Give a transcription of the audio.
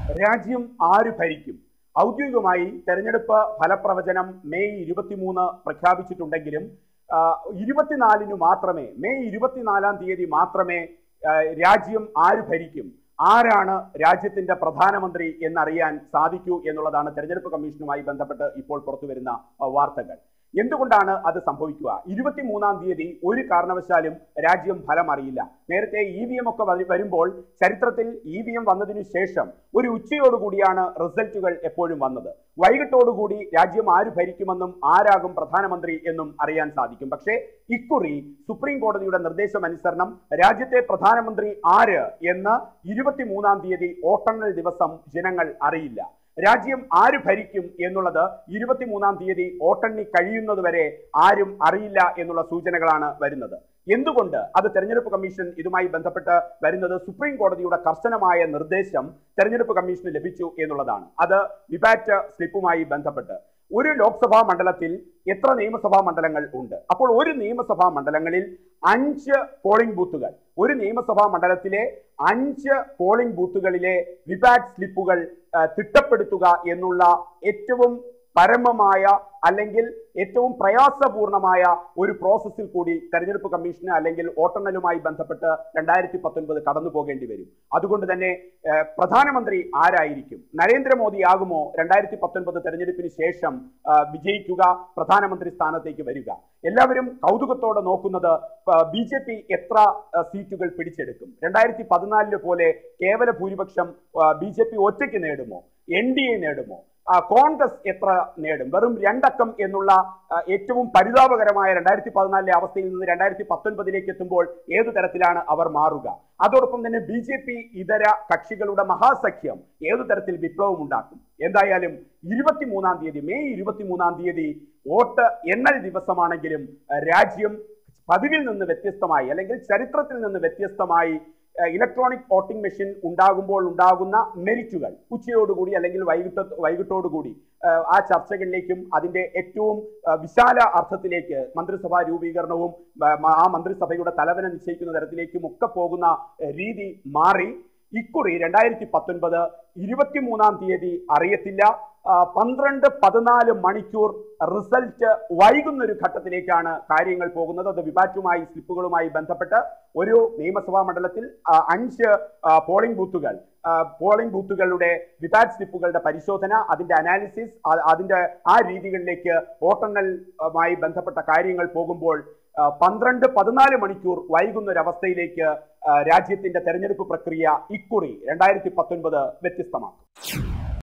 രാജ്യം ആര് ഭരിക്കും ഔദ്യോഗികമായി തെരഞ്ഞെടുപ്പ് ഫലപ്രവചനം മെയ് ഇരുപത്തിമൂന്ന് പ്രഖ്യാപിച്ചിട്ടുണ്ടെങ്കിലും ആ, ഇരുപത്തിനാലിന് മാത്രമേ മെയ് ഇരുപത്തിനാലാം തീയതി മാത്രമേ ആ, രാജ്യം ആര് ഭരിക്കും ആരാണ് രാജ്യത്തിന്റെ പ്രധാനമന്ത്രി എന്നറിയാൻ സാധിക്കൂ എന്നുള്ളതാണ് തെരഞ്ഞെടുപ്പ് കമ്മീഷനുമായി ബന്ധപ്പെട്ട് ഇപ്പോൾ പുറത്തുവരുന്ന ആ, വാർത്തകൾ എന്തുകൊണ്ടാണ് അത് സംഭവിക്കുക ഇരുപത്തിമൂന്നാം തീയതി ഒരു കാരണവശാലും രാജ്യം ഫലം അറിയില്ല നേരത്തെ ഇ വി എം ഒക്കെ വരു- വരുമ്പോൾ ചരിത്രത്തിൽ ഇ വി എം വന്നതിനു ശേഷം ഒരു ഉച്ചയോടുകൂടിയാണ് റിസൾട്ടുകൾ എപ്പോഴും വന്നത് വൈകിട്ടോടുകൂടി രാജ്യം ആര് ഭരിക്കുമെന്നും ആരാകും പ്രധാനമന്ത്രി എന്നും അറിയാൻ സാധിക്കും പക്ഷേ ഇക്കുറി സുപ്രീം കോടതിയുടെ നിർദ്ദേശമനുസരണം രാജ്യത്തെ പ്രധാനമന്ത്രി ആര് എന്ന് ഇരുപത്തിമൂന്നാം തീയതി വോട്ടെണ്ണൽ ദിവസം ജനങ്ങൾ അറിയില്ല രാജ്യം ആര് ഭരിക്കും എന്നുള്ളത് ഇരുപത്തിമൂന്നാം തീയതി വോട്ടെണ്ണി കഴിയുന്നത് വരെ ആരും അറിയില്ല എന്നുള്ള സൂചനകളാണ് വരുന്നത് എന്തുകൊണ്ട് അത് തെരഞ്ഞെടുപ്പ് കമ്മീഷൻ ഇതുമായി ബന്ധപ്പെട്ട് വരുന്നത് സുപ്രീം കോടതിയുടെ കർശനമായ നിർദ്ദേശം തെരഞ്ഞെടുപ്പ് കമ്മീഷന് ലഭിച്ചു എന്നുള്ളതാണ് അത് വിപാറ്റ് സ്ലിപ്പുമായി ബന്ധപ്പെട്ട് ഒരു ലോക്സഭാ മണ്ഡലത്തിൽ എത്ര നിയമസഭാ മണ്ഡലങ്ങൾ ഉണ്ട് അപ്പോൾ ഒരു നിയമസഭാ മണ്ഡലങ്ങളിൽ അഞ്ച് പോളിംഗ് ബൂത്തുകൾ ഒരു നിയമസഭാ മണ്ഡലത്തിലെ അഞ്ച് പോളിംഗ് ബൂത്തുകളിലെ വിപാറ്റ് സ്ലിപ്പുകൾ ആ, തിട്ടപ്പെടുത്തുക എന്നുള്ള ഏറ്റവും പരമമായ അല്ലെങ്കിൽ ഏറ്റവും പ്രയാസപൂർണമായ ഒരു പ്രോസസ്സിൽ കൂടി തെരഞ്ഞെടുപ്പ് കമ്മീഷന് അല്ലെങ്കിൽ വോട്ടെണ്ണലുമായി ബന്ധപ്പെട്ട് രണ്ടായിരത്തി പത്തൊൻപത് കടന്നു പോകേണ്ടി വരും അതുകൊണ്ട് തന്നെ ഏഹ്, പ്രധാനമന്ത്രി ആരായിരിക്കും നരേന്ദ്രമോദി ആകുമോ രണ്ടായിരത്തി പത്തൊൻപത് തെരഞ്ഞെടുപ്പിന് ശേഷം ആ, വിജയിക്കുക പ്രധാനമന്ത്രി സ്ഥാനത്തേക്ക് വരിക എല്ലാവരും കൗതുകത്തോടെ നോക്കുന്നത് ബി ജെ പി എത്ര ആ, സീറ്റുകൾ പിടിച്ചെടുക്കും രണ്ടായിരത്തി പതിനാലില് പോലെ കേവല ഭൂരിപക്ഷം ബി ജെ പി ഒറ്റയ്ക്ക് നേടുമോ എൻ ഡി എ നേടുമോ ആ, കോൺഗ്രസ് എത്ര നേടും വെറും രണ്ടക്കം എന്നുള്ള ആ, ഏറ്റവും പരിതാപകരമായ രണ്ടായിരത്തി പതിനാലിലെ അവസ്ഥയിൽ നിന്ന് രണ്ടായിരത്തി പത്തൊൻപതിലേക്ക് എത്തുമ്പോൾ ഏതു തരത്തിലാണ് അവർ മാറുക അതോടൊപ്പം തന്നെ ബി ജെ പി ഇതര കക്ഷികളുടെ മഹാസഖ്യം ഏതു തരത്തിൽ വിപ്ലവം ഉണ്ടാക്കും എന്തായാലും ഇരുപത്തിമൂന്നാം തീയതി മെയ് ഇരുപത്തിമൂന്നാം തീയതി വോട്ട് എണ്ണൽ ദിവസമാണെങ്കിലും ആ, രാജ്യം പതിവിൽ നിന്ന് വ്യത്യസ്തമായി അല്ലെങ്കിൽ ചരിത്രത്തിൽ നിന്ന് വ്യത്യസ്തമായി ഏഹ് ഇലക്ട്രോണിക് വോട്ടിംഗ് മെഷീൻ ഉണ്ടാകുമ്പോൾ ഉണ്ടാകുന്ന മെരിറ്റുകൾ ഉച്ചയോടുകൂടി അല്ലെങ്കിൽ വൈകിട്ട് വൈകിട്ടോടുകൂടി ഏഹ് ആ ചർച്ചകളിലേക്കും അതിന്റെ ഏറ്റവും ഏഹ് വിശാല അർത്ഥത്തിലേക്ക് മന്ത്രിസഭാ രൂപീകരണവും ഏഹ് മ- ആ മന്ത്രിസഭയുടെ തലവനെ നിശ്ചയിക്കുന്ന തരത്തിലേക്കും ഒക്കെ പോകുന്ന ഏഹ് രീതി മാറി ഇക്കുറി രണ്ടായിരത്തി പത്തൊൻപത് ഇരുപത്തിമൂന്നാം തീയതി അറിയത്തില്ല ആ, പന്ത്രണ്ട് പതിനാല് മണിക്കൂർ റിസൾട്ട് വൈകുന്ന ഒരു ഘട്ടത്തിലേക്കാണ് കാര്യങ്ങൾ പോകുന്നത് അത് വിപാറ്റുമായി സ്ലിപ്പുകളുമായി ബന്ധപ്പെട്ട് ഒരു നിയമസഭാ മണ്ഡലത്തിൽ ആ, അഞ്ച് ആ, പോളിംഗ് ബൂത്തുകൾ ആ, പോളിംഗ് ബൂത്തുകളുടെ വിപാറ്റ് സ്ലിപ്പുകളുടെ പരിശോധന അതിന്റെ അനാലിസിസ് ആ- അതിന്റെ ആ രീതികളിലേക്ക് വോട്ടെണ്ണലുമായി ബന്ധപ്പെട്ട കാര്യങ്ങൾ പോകുമ്പോൾ ആ, പന്ത്രണ്ട് പതിനാല് മണിക്കൂർ വൈകുന്ന ഒരു അവസ്ഥയിലേക്ക് ആ, രാജ്യത്തിന്റെ തെരഞ്ഞെടുപ്പ് പ്രക്രിയ ഇക്കുറി രണ്ടായിരത്തി പത്തൊൻപത് വ്യത്യസ്തമാക്കും